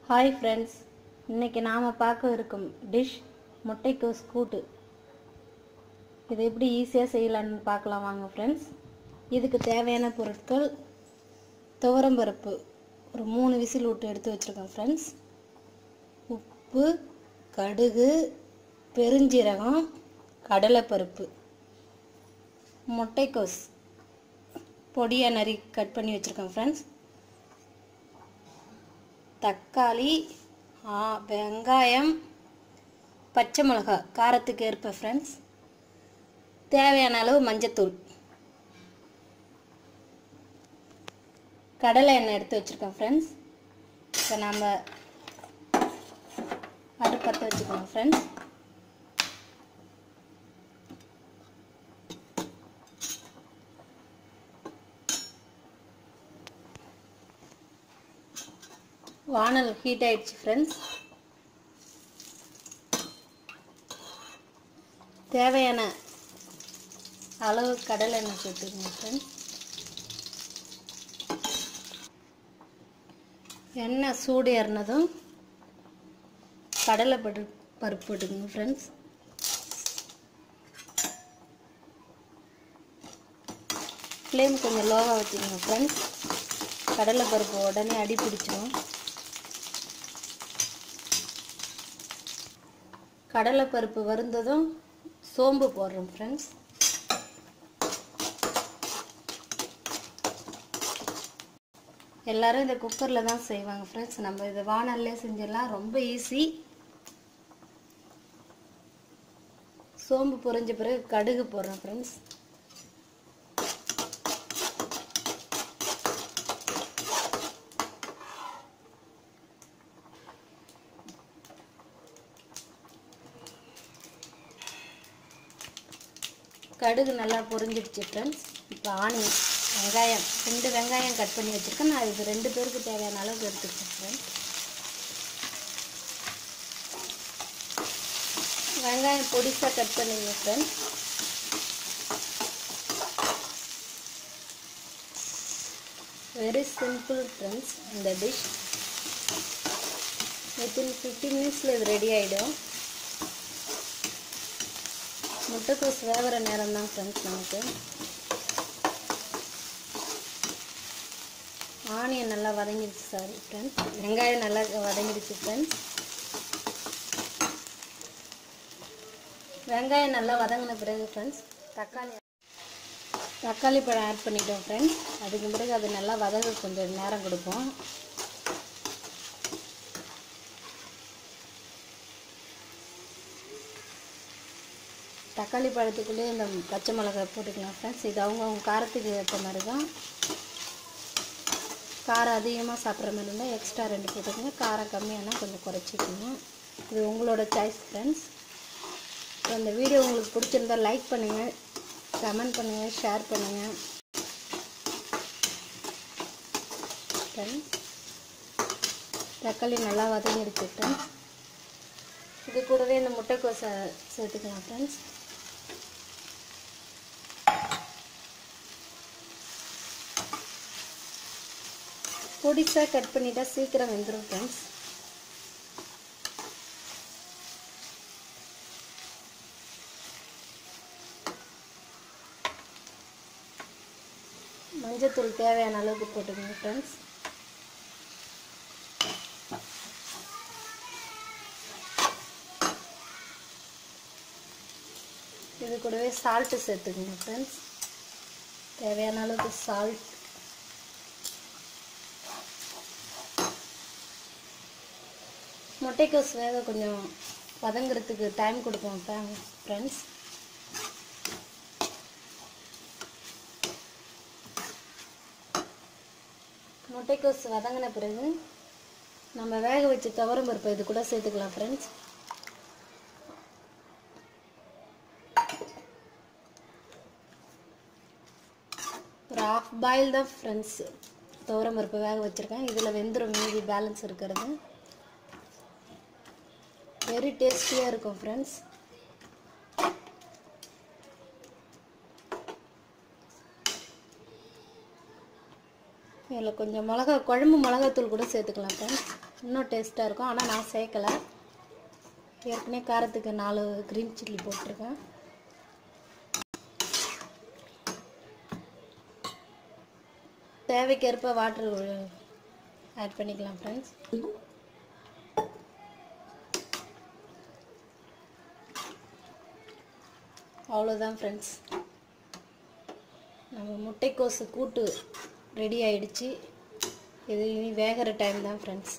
hi friends இன்னைக்கு நாம் பார்க்க இருக்கும் டிஷ் முட்டைக்கோஸ் கூட்டு இதை எப்படி ஈஸியாக செய்யலான்னு பார்க்கலாம் வாங்க ஃப்ரெண்ட்ஸ் இதுக்கு தேவையான பொருட்கள் துவரம்பருப்பு ஒரு மூணு விசில் விட்டு எடுத்து வச்சுருக்கேன் ஃப்ரெண்ட்ஸ் உப்பு கடுகு பெருஞ்சீரகம் கடலைப்பருப்பு முட்டைக்கோஸ் பொடியாக நரி கட் பண்ணி வச்சுருக்கேன் ஃப்ரெண்ட்ஸ் தக்காளி ஆ, வெங்காயம் பச்சை மிளகா காரத்துக்கு ஏற்ப ஃப்ரெண்ட்ஸ் தேவையான அளவு மஞ்சத்தூள் கடலை எண்ணெய் எடுத்து வச்சுருக்கேன் ஃப்ரெண்ட்ஸ் இப்போ நாம் அடுப்பற்ற வச்சுக்கலாம் ஃப்ரெண்ட்ஸ் வானல் ஹீட் ஆயிடுச்சு ஃப்ரெண்ட்ஸ் தேவையான அளவு கடலை எண்ணெய் சேர்த்துக்கோங்க ஃப்ரெண்ட்ஸ் எண்ணெய் சூடு ஏறினதும் கடலை பரு பருப்பு போட்டுக்கோங்க ஃப்ரெண்ட்ஸ் ஃப்ளேம் கொஞ்சம் லோவாக வச்சுக்கோங்க ஃப்ரெண்ட்ஸ் கடலை பருப்பு உடனே அடி பிடிச்சிரும் கடலைப்பருப்பு வருந்ததும் சோம்பு போடுறோம் ஃப்ரெண்ட்ஸ் எல்லாரும் இந்த குக்கரில் தான் செய்வாங்க ஃப்ரெண்ட்ஸ் நம்ம இதை வானல்லே செஞ்சிடலாம் ரொம்ப ஈஸி சோம்பு பொரிஞ்ச பிறகு கடுகு போடுறோம் ஃப்ரெண்ட்ஸ் கடுகு நல்லா பொரிஞ்சிடுச்சு ஃப்ரெண்ட்ஸ் இப்போ ஆனியன் வெங்காயம் ரெண்டு வெங்காயம் கட் பண்ணி வச்சுருக்கேன் நான் இது ரெண்டு பேருக்கு தேவையான அளவுக்கு எடுத்துக்கிட்டேன் ஃப்ரெண்ட்ஸ் வெங்காயம் பொடிசாக கட் பண்ணிங்க ஃப்ரெண்ட்ஸ் வெரி சிம்பிள் ஃப்ரெண்ட்ஸ் இந்த டிஷ் வித்தின் ஃபிஃப்டீன் மினிட்ஸில் இது ரெடி ஆகிடும் முட்டைக்கோஸ் வேகிற நேரம் தான் ஃப்ரெண்ட்ஸ் நமக்கு ஆனியன் நல்லா வதங்கிடுச்சு சாரி ஃப்ரெண்ட்ஸ் வெங்காயம் நல்லா வதங்கிடுச்சு ஃப்ரெண்ட்ஸ் வெங்காயம் நல்லா வதங்கின பிறகு ஃப்ரெண்ட்ஸ் தக்காளி தக்காளி பழம் ஆட் பண்ணிட்டோம் ஃப்ரெண்ட்ஸ் அதுக்கு பிறகு அது நல்லா வதங்க கொஞ்சம் நேரம் கொடுப்போம் தக்காளி பழத்துக்குள்ளேயே இந்த பச்சை மிளகாய் போட்டுக்கலாம் ஃப்ரெண்ட்ஸ் இது அவங்க அவங்க காரத்துக்கு ஏற்ற மாதிரி தான் காரம் அதிகமாக சாப்பிட்ற மாதிரி இருந்தால் எக்ஸ்ட்ரா ரெண்டு போட்டுக்கோங்க காரம் கம்மியானா கொஞ்சம் குறைச்சிக்கோங்க இது உங்களோட சாய்ஸ் ஃப்ரெண்ட்ஸ் ஸோ இந்த வீடியோ உங்களுக்கு பிடிச்சிருந்தா லைக் பண்ணுங்கள் கமெண்ட் பண்ணுங்கள் ஷேர் பண்ணுங்கள் ஃப்ரெண்ட்ஸ் தக்காளி நல்லா வதங்கிடுச்சு ஃப்ரெண்ட்ஸ் இது கூடவே இந்த முட்டைக்கோசை சேர்த்துக்கலாம் ஃப்ரெண்ட்ஸ் பொடிசாக கட் பண்ணிட்டா சீக்கிரம் வெந்துடும் ஃப்ரெண்ட்ஸ் மஞ்சத்தூள் தேவையான அளவுக்கு போட்டுக்கோங்க ஃப்ரெண்ட்ஸ் இது கூடவே சால்ட்டு சேர்த்துக்கோங்க ஃப்ரெண்ட்ஸ் தேவையான அளவுக்கு சால்ட் முட்டைக்கோஸ் வேக கொஞ்சம் வதங்குறதுக்கு டைம் கொடுப்போம் ஃப்ரெண்ட்ஸ் முட்டைக்கோஸ் வதங்கின பிறகு நம்ம வேக வச்ச துவரம் பருப்பு இது கூட சேர்த்துக்கலாம் ஃப்ரெண்ட்ஸ் ஒரு ஆஃப் பாயில் தான் ஃப்ரெண்ட்ஸ் துவரம் பருப்பு வேக வச்சுருக்கேன் இதில் வெந்துடும் மீதி பேலன்ஸ் இருக்கிறது வெரி டேஸ்டியாக இருக்கும் ஃப்ரெண்ட்ஸ் இதில் கொஞ்சம் மிளகா குழம்பு மிளகாத்தூள் கூட சேர்த்துக்கலாம் ஃப்ரெண்ட்ஸ் இன்னும் டேஸ்ட்டாக இருக்கும் ஆனால் நான் சேர்க்கலை ஏற்கனவே காரத்துக்கு நாலு க்ரீன் சில்லி போட்டிருக்கேன் தேவைக்கேற்ப வாட்டர் ஆட் பண்ணிக்கலாம் ஃப்ரெண்ட்ஸ் அவ்வளோதான் ஃப்ரெண்ட்ஸ் நம்ம முட்டைக்கோசு கூட்டு ரெடி ஆயிடுச்சு இது இனி வேகிற டைம் தான் ஃப்ரெண்ட்ஸ்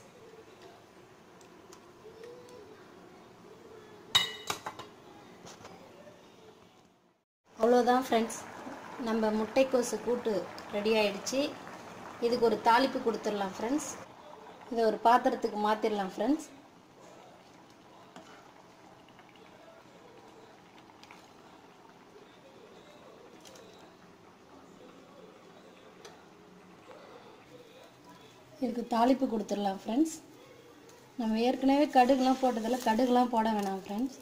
அவ்வளோதான் ஃப்ரெண்ட்ஸ் நம்ம முட்டைக்கோசு கூட்டு ரெடி ஆயிடுச்சு இதுக்கு ஒரு தாளிப்பு கொடுத்துடலாம் ஃப்ரெண்ட்ஸ் இதை ஒரு பாத்திரத்துக்கு மாற்றிடலாம் ஃப்ரெண்ட்ஸ் இதுக்கு தாளிப்பு கொடுத்துடலாம் ஃப்ரெண்ட்ஸ் நம்ம ஏற்கனவே கடுகுலாம் போட்டதில் கடுகுலாம் போட வேணாம் ஃப்ரெண்ட்ஸ்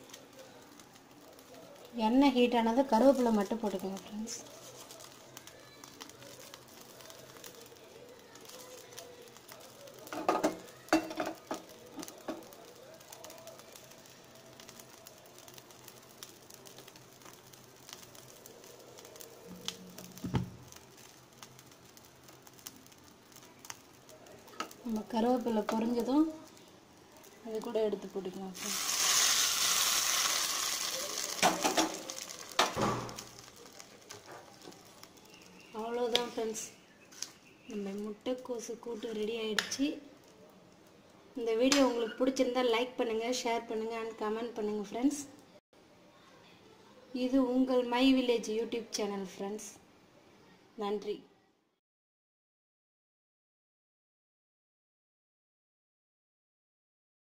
எண்ணெய் ஹீட் ஆனதும் கருவேப்பிலை மட்டும் போட்டுக்கோங்க ஃப்ரெண்ட்ஸ் நம்ம கருவேப்பிலை பொரிஞ்சதும் அது கூட எடுத்து போட்டுக்கலாம் ஃப்ரெண்ட்ஸ் அவ்வளோதான் ஃப்ரெண்ட்ஸ் நம்ம முட்டைக்கோசு கூட்டு ரெடி ஆயிடுச்சு இந்த வீடியோ உங்களுக்கு பிடிச்சிருந்தா லைக் பண்ணுங்கள் ஷேர் பண்ணுங்கள் அண்ட் கமெண்ட் பண்ணுங்கள் ஃப்ரெண்ட்ஸ் இது உங்கள் my village YouTube channel friends நன்றி